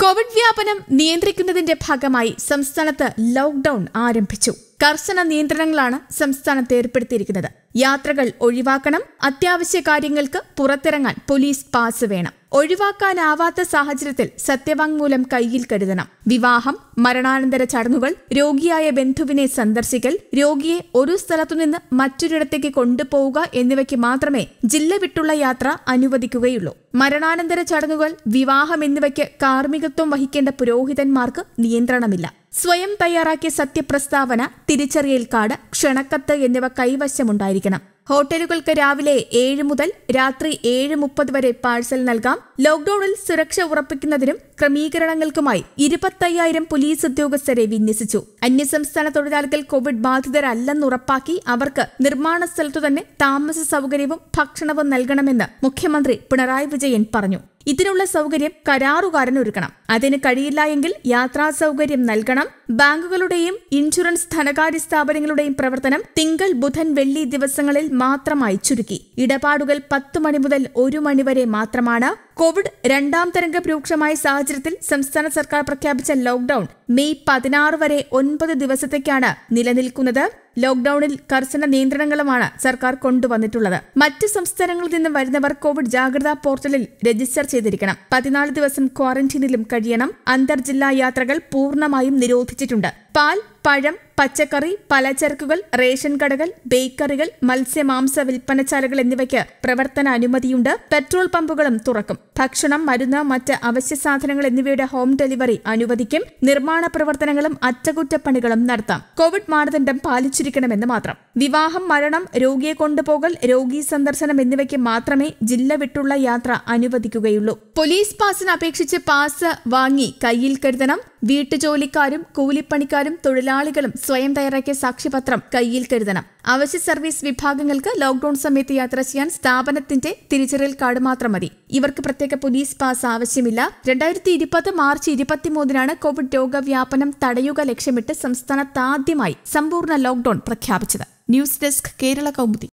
Covid വ്യാപനം നിയന്ത്രിക്കുന്നതിന്റെ ഭാഗമായി സംസ്ഥാനത്ത് ലോക്ഡൌൺ ആരംഭിച്ചു കർശന നിയന്ത്രണങ്ങളാണ് സംസ്ഥാനത്ത് ഏർപ്പെടുത്തിയിരിക്കുന്നത് യാത്രകൾ ഒഴിവാക്കണം അത്യാവശ്യ കാര്യങ്ങൾക്ക് പുറത്തിറങ്ങാൻ പോലീസ് പാസ് വേണം ഒഴിവാക്കാനാവാത്ത സാഹചര്യത്തിൽ സത്യവാങ്മൂലം കയ്യിൽ കരുതണം വിവാഹം മരണാനന്തര ചടങ്ങുകൾ രോഗിയായ ബന്ധുവിനെ സന്ദർശിക്കൽ രോഗിയെ ഒരു സ്ഥലത്തുനിന്ന് മറ്റൊരിടത്തേക്ക് കൊണ്ടുപോവുക എന്നിവയ്ക്ക് മാത്രമേ ജില്ല വിട്ടുള്ള യാത്ര അനുവദിക്കുകയുള്ളൂ മരണാനന്തര ചടങ്ങുകൾ വിവാഹം എന്നിവയ്ക്ക് കാർമ്മികത്വം വഹിക്കേണ്ട പുരോഹിതന്മാർക്ക് നിയന്ത്രണമില്ല സ്വയം തയ്യാറാക്കിയ സത്യപ്രസ്താവന തിരിച്ചറിയൽ കാർഡ് ക്ഷണക്കത്ത് എന്നിവ കൈവശമുണ്ടായിരിക്കണം ഹോട്ടലുകൾക്ക് രാവിലെ ഏഴ് മുതൽ രാത്രി ഏഴ് മുപ്പത് വരെ പാഴ്സൽ നൽകാം ലോക്ഡൌണിൽ സുരക്ഷ ഉറപ്പിക്കുന്നതിനും ക്രമീകരണങ്ങൾക്കുമായി ഇരുപത്തയ്യായിരം പോലീസ് ഉദ്യോഗസ്ഥരെ വിന്യസിച്ചു അന്യസംസ്ഥാന തൊഴിലാളികൾ കോവിഡ് ബാധിതരല്ലെന്ന് ഉറപ്പാക്കി അവർക്ക് നിർമ്മാണ സ്ഥലത്തു തന്നെ താമസ സൗകര്യവും ഭക്ഷണവും നൽകണമെന്ന് മുഖ്യമന്ത്രി പിണറായി വിജയൻ പറഞ്ഞു ഇതിനുള്ള സൗകര്യം കരാറുകാരൻ ഒരുക്കണം അതിന് കഴിയില്ല എങ്കിൽ യാത്രാ സൗകര്യം നൽകണം ബാങ്കുകളുടെയും ഇൻഷുറൻസ് ധനകാര്യ സ്ഥാപനങ്ങളുടെയും പ്രവർത്തനം തിങ്കൾ ബുധൻ വെള്ളി ദിവസങ്ങളിൽ മാത്രമായി ചുരുക്കി ഇടപാടുകൾ പത്ത് മണി മുതൽ ഒരു മണിവരെ മാത്രമാണ് കോവിഡ് രണ്ടാം തരംഗം രൂക്ഷമായ സാഹചര്യത്തിൽ സംസ്ഥാന സർക്കാർ പ്രഖ്യാപിച്ച ലോക്ഡൌൺ മെയ് പതിനാറ് വരെ ഒൻപത് ദിവസത്തേക്കാണ് നിലനിൽക്കുന്നത് ലോക്ഡൌണിൽ കർശന നിയന്ത്രണങ്ങളുമാണ് സർക്കാർ കൊണ്ടുവന്നിട്ടുള്ളത് മറ്റ് സംസ്ഥാനങ്ങളിൽ നിന്ന് വരുന്നവർ കോവിഡ് ജാഗ്രതാ പോർട്ടലിൽ രജിസ്റ്റർ ചെയ്തിരിക്കണം പതിനാല് ദിവസം ക്വാറന്റീനിലും കഴിയണം അന്തർജില്ലാ യാത്രകൾ പൂർണ്ണമായും നിരോധിച്ചിട്ടുണ്ട് പാൽ പഴം പച്ചക്കറി പലചരക്കുകൾ റേഷൻ കടകൾ ബേക്കറികൾ മത്സ്യമാംസ വിൽപ്പനശാലകൾ എന്നിവയ്ക്ക് പ്രവർത്തന അനുമതിയുണ്ട് പെട്രോൾ പമ്പുകളും തുറക്കും ഭക്ഷണം മരുന്ന് മറ്റ് അവശ്യ സാധനങ്ങൾ എന്നിവയുടെ ഹോം ഡെലിവറി അനുവദിക്കും നിർമ്മാണ പ്രവർത്തനങ്ങളും അറ്റകുറ്റപ്പണികളും നടത്താം കോവിഡ് മാനദണ്ഡം പാലിച്ചിരിക്കണമെന്ന് മാത്രം വിവാഹം മരണം രോഗിയെ കൊണ്ടുപോകൽ രോഗി സന്ദർശനം എന്നിവയ്ക്ക് മാത്രമേ ജില്ല വിട്ടുള്ള യാത്ര അനുവദിക്കുകയുള്ളൂ പോലീസ് പാസിന് അപേക്ഷിച്ച് പാസ് വാങ്ങി കയ്യിൽ കരുതണം വീട്ടുജോലിക്കാരും കൂലിപ്പണിക്കാരും തൊഴിലാളികളും സ്വയം തയ്യാറാക്കിയ സാക്ഷ്യപത്രം കയ്യിൽ കരുതണം അവശ്യ സർവീസ് വിഭാഗങ്ങൾക്ക് ലോക്ഡൌൺ സമയത്ത് യാത്ര ചെയ്യാൻ സ്ഥാപനത്തിന്റെ തിരിച്ചറിയൽ കാർഡ് മാത്രം മതി ഇവർക്ക് പ്രത്യേക പോലീസ് പാസ് ആവശ്യമില്ല രണ്ടായിരത്തി ഇരുപത് മാർച്ച് ഇരുപത്തിമൂന്നിനാണ് കോവിഡ് രോഗവ്യാപനം തടയുക ലക്ഷ്യമിട്ട് സംസ്ഥാനത്ത് ആദ്യമായി സമ്പൂർണ്ണ ലോക്ഡൌൺ പ്രഖ്യാപിച്ചത് ന്യൂസ് ഡെസ്ക് കേരള കൗമുദി